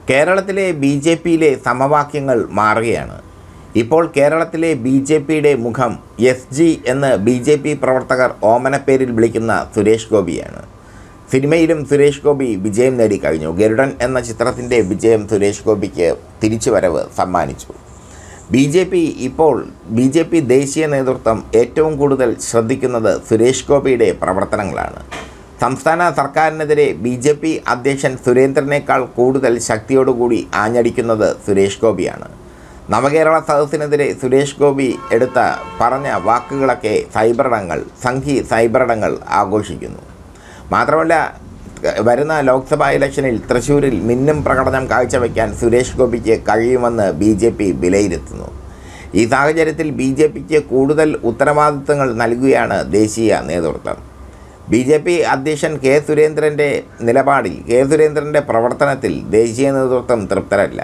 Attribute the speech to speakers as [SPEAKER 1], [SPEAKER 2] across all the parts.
[SPEAKER 1] കേരളത്തിലെ B J പിയിലെ സമവാക്യങ്ങൾ മാറുകയാണ് ഇപ്പോൾ കേരളത്തിലെ ബി ജെ പിയുടെ മുഖം എസ് ജി എന്ന് ബി ജെ പി പ്രവർത്തകർ ഓമനപ്പേരിൽ വിളിക്കുന്ന സുരേഷ് ഗോപിയാണ് സിനിമയിലും സുരേഷ് ഗോപി വിജയം നേടിക്കഴിഞ്ഞു ഗരുഡൻ എന്ന ചിത്രത്തിൻ്റെ വിജയം സുരേഷ് ഗോപിക്ക് തിരിച്ചുവരവ് സമ്മാനിച്ചു ബി ജെ പി ഇപ്പോൾ ബി ജെ പി ദേശീയ നേതൃത്വം ഏറ്റവും കൂടുതൽ ശ്രദ്ധിക്കുന്നത് സുരേഷ് ഗോപിയുടെ പ്രവർത്തനങ്ങളാണ് സംസ്ഥാന സർക്കാരിനെതിരെ ബി ജെ പി അധ്യക്ഷൻ സുരേന്ദ്രനേക്കാൾ കൂടുതൽ ശക്തിയോടുകൂടി ആഞ്ഞടിക്കുന്നത് സുരേഷ് ഗോപിയാണ് നവകേരള സദസ്സിനെതിരെ സുരേഷ് ഗോപി എടുത്ത പറഞ്ഞ വാക്കുകളൊക്കെ സൈബറിടങ്ങൾ സംഘി സൈബറിടങ്ങൾ ആഘോഷിക്കുന്നു മാത്രമല്ല വരുന്ന ലോക്സഭാ ഇലക്ഷനിൽ തൃശ്ശൂരിൽ മിന്നും പ്രകടനം കാഴ്ചവെക്കാൻ സുരേഷ് ഗോപിക്ക് കഴിയുമെന്ന് ബി ജെ പി വിലയിരുത്തുന്നു ഈ സാഹചര്യത്തിൽ ബി ജെ പിക്ക് കൂടുതൽ ഉത്തരവാദിത്തങ്ങൾ നൽകുകയാണ് ദേശീയ നേതൃത്വം ബി ജെ പി അധ്യക്ഷൻ കെ സുരേന്ദ്രൻ്റെ നിലപാടിൽ കെ സുരേന്ദ്രൻ്റെ പ്രവർത്തനത്തിൽ ദേശീയ നേതൃത്വം തൃപ്തരല്ല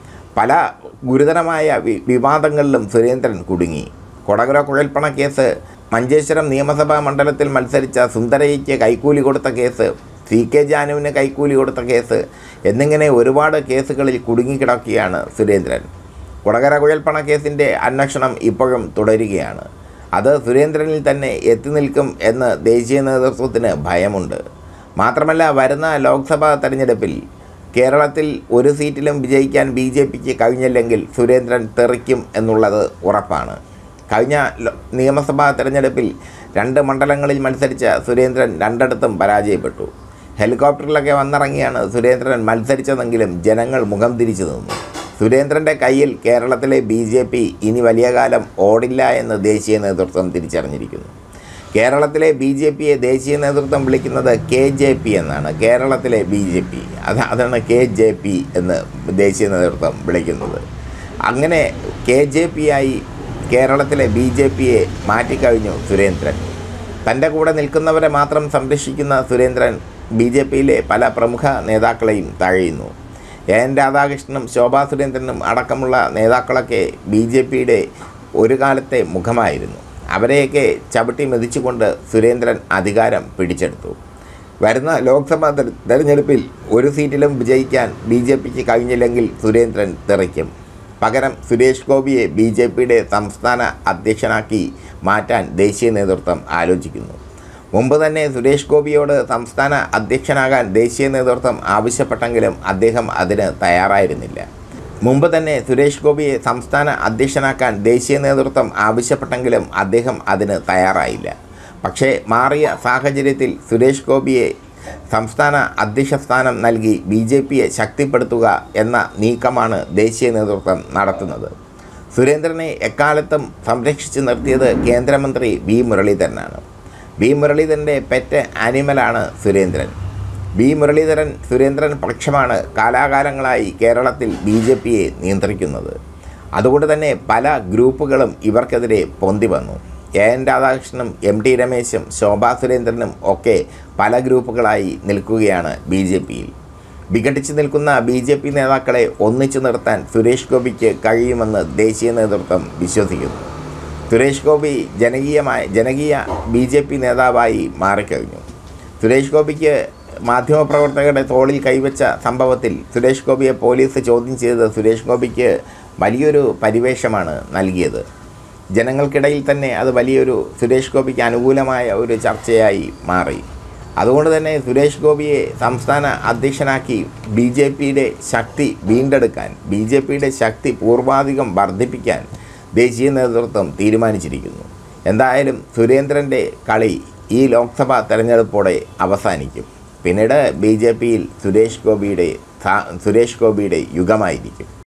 [SPEAKER 1] പല ഗുരുതരമായ വി വിവാദങ്ങളിലും സുരേന്ദ്രൻ കുടുങ്ങി കൊടകര കുഴൽപ്പണ കേസ് മഞ്ചേശ്വരം നിയമസഭാ മണ്ഡലത്തിൽ മത്സരിച്ച സുന്ദരയ്ക്ക് കൈക്കൂലി കൊടുത്ത കേസ് സി കെ ജാനുവിന് കൈക്കൂലി കൊടുത്ത കേസ് എന്നിങ്ങനെ ഒരുപാട് കേസുകളിൽ കുടുങ്ങിക്കിടക്കുകയാണ് സുരേന്ദ്രൻ കൊടകര കുഴൽപ്പണ കേസിൻ്റെ അന്വേഷണം ഇപ്പോഴും തുടരുകയാണ് അത് സുരേന്ദ്രനിൽ തന്നെ എത്തി നിൽക്കും എന്ന് ദേശീയ നേതൃത്വത്തിന് ഭയമുണ്ട് മാത്രമല്ല വരുന്ന ലോക്സഭാ തെരഞ്ഞെടുപ്പിൽ കേരളത്തിൽ ഒരു സീറ്റിലും വിജയിക്കാൻ ബി ജെ പിക്ക് കഴിഞ്ഞില്ലെങ്കിൽ സുരേന്ദ്രൻ തെറിക്കും എന്നുള്ളത് ഉറപ്പാണ് കഴിഞ്ഞ ലോ- നിയമസഭാ തെരഞ്ഞെടുപ്പിൽ രണ്ട് മണ്ഡലങ്ങളിൽ മത്സരിച്ച സുരേന്ദ്രൻ രണ്ടിടത്തും പരാജയപ്പെട്ടു ഹെലികോപ്റ്ററിലൊക്കെ വന്നിറങ്ങിയാണ് സുരേന്ദ്രൻ മത്സരിച്ചതെങ്കിലും ജനങ്ങൾ മുഖം തിരിച്ചു നിന്നു സുരേന്ദ്രൻ്റെ കയ്യിൽ കേരളത്തിലെ ബി ജെ പി ഇനി വലിയ കാലം ഓടില്ല എന്ന് ദേശീയ നേതൃത്വം തിരിച്ചറിഞ്ഞിരിക്കുന്നു കേരളത്തിലെ ബി ജെ പിയെ ദേശീയ നേതൃത്വം വിളിക്കുന്നത് കെ ജെ പി എന്നാണ് കേരളത്തിലെ ബി ജെ പി അത് അതാണ് കെ ജെ പി എന്ന് ദേശീയ നേതൃത്വം വിളിക്കുന്നത് അങ്ങനെ കെ ജെ പി ആയി കേരളത്തിലെ ബി ജെ പിയെ മാറ്റിക്കഴിഞ്ഞു സുരേന്ദ്രൻ തൻ്റെ കൂടെ നിൽക്കുന്നവരെ മാത്രം സംരക്ഷിക്കുന്ന സുരേന്ദ്രൻ ബി ജെ പിയിലെ പല പ്രമുഖ നേതാക്കളെയും തഴയുന്നു എ എൻ രാധാകൃഷ്ണനും ശോഭാ സുരേന്ദ്രനും അടക്കമുള്ള നേതാക്കളൊക്കെ ബി ജെ പിയുടെ ഒരു കാലത്തെ മുഖമായിരുന്നു അവരെയൊക്കെ ചവിട്ടി മെതിച്ചുകൊണ്ട് സുരേന്ദ്രൻ അധികാരം പിടിച്ചെടുത്തു വരുന്ന ലോക്സഭാ തെര- തെരഞ്ഞെടുപ്പിൽ ഒരു സീറ്റിലും വിജയിക്കാൻ ബി ജെ പിക്ക് കഴിഞ്ഞില്ലെങ്കിൽ സുരേന്ദ്രൻ തെറിക്കും പകരം സുരേഷ് ഗോപിയെ ബി ജെ പിയുടെ സംസ്ഥാന അധ്യക്ഷനാക്കി മാറ്റാൻ ദേശീയ നേതൃത്വം ആലോചിക്കുന്നു മുമ്പ് തന്നെ സുരേഷ് ഗോപിയോട് സംസ്ഥാന അധ്യക്ഷനാകാൻ ദേശീയ നേതൃത്വം ആവശ്യപ്പെട്ടെങ്കിലും അദ്ദേഹം അതിന് തയ്യാറായിരുന്നില്ല മുമ്പ് തന്നെ സുരേഷ് ഗോപിയെ സംസ്ഥാന അധ്യക്ഷനാക്കാൻ ദേശീയ നേതൃത്വം ആവശ്യപ്പെട്ടെങ്കിലും അദ്ദേഹം അതിന് തയ്യാറായില്ല പക്ഷേ മാറിയ സാഹചര്യത്തിൽ സുരേഷ് ഗോപിയെ സംസ്ഥാന അധ്യക്ഷ സ്ഥാനം നൽകി ബി ജെ പിയെ ശക്തിപ്പെടുത്തുക എന്ന നീക്കമാണ് ദേശീയ നേതൃത്വം നടത്തുന്നത് സുരേന്ദ്രനെ എക്കാലത്തും സംരക്ഷിച്ചു നിർത്തിയത് കേന്ദ്രമന്ത്രി വി മുരളീധരനാണ് വി മുരളീധരൻ്റെ പെറ്റ് ആനിമലാണ് സുരേന്ദ്രൻ വി മുരളീധരൻ സുരേന്ദ്രൻ പക്ഷമാണ് കാലാകാലങ്ങളായി കേരളത്തിൽ ബി ജെ പിയെ നിയന്ത്രിക്കുന്നത് അതുകൊണ്ട് തന്നെ പല ഗ്രൂപ്പുകളും ഇവർക്കെതിരെ പൊന്തി വന്നു എ എൻ രാധാകൃഷ്ണനും എം ടി രമേശും ശോഭാ സുരേന്ദ്രനും ഒക്കെ പല ഗ്രൂപ്പുകളായി നിൽക്കുകയാണ് ബി ജെ പിയിൽ വിഘടിച്ചു നിൽക്കുന്ന ബി ജെ പി നേതാക്കളെ ഒന്നിച്ചു നിർത്താൻ സുരേഷ് ഗോപിക്ക് കഴിയുമെന്ന് ദേശീയ നേതൃത്വം വിശ്വസിക്കുന്നു സുരേഷ് ഗോപി ജനകീയമായ ജനകീയ ബി ജെ പി നേതാവായി മാറിക്കഴിഞ്ഞു സുരേഷ് ഗോപിക്ക് മാധ്യമപ്രവർത്തകരുടെ തോളിൽ കൈവച്ച സംഭവത്തിൽ സുരേഷ് ഗോപിയെ പോലീസ് ചോദ്യം ചെയ്ത് സുരേഷ് ഗോപിക്ക് വലിയൊരു പരിവേഷമാണ് നൽകിയത് ജനങ്ങൾക്കിടയിൽ തന്നെ അത് വലിയൊരു സുരേഷ് ഗോപിക്ക് അനുകൂലമായ ഒരു ചർച്ചയായി മാറി അതുകൊണ്ട് തന്നെ സുരേഷ് ഗോപിയെ സംസ്ഥാന അധ്യക്ഷനാക്കി ബി ജെ പിയുടെ ശക്തി വീണ്ടെടുക്കാൻ ബി ജെ പിയുടെ ശക്തി പൂർവാധികം വർദ്ധിപ്പിക്കാൻ ദേശീയ നേതൃത്വം തീരുമാനിച്ചിരിക്കുന്നു എന്തായാലും സുരേന്ദ്രൻ്റെ കളി ഈ ലോക്സഭാ തെരഞ്ഞെടുപ്പോടെ അവസാനിക്കും പിന്നീട് ബി ജെ പിയിൽ സുരേഷ് ഗോപിയുടെ സാ- സുരേഷ് ഗോപിയുടെ യുഗമായിരിക്കും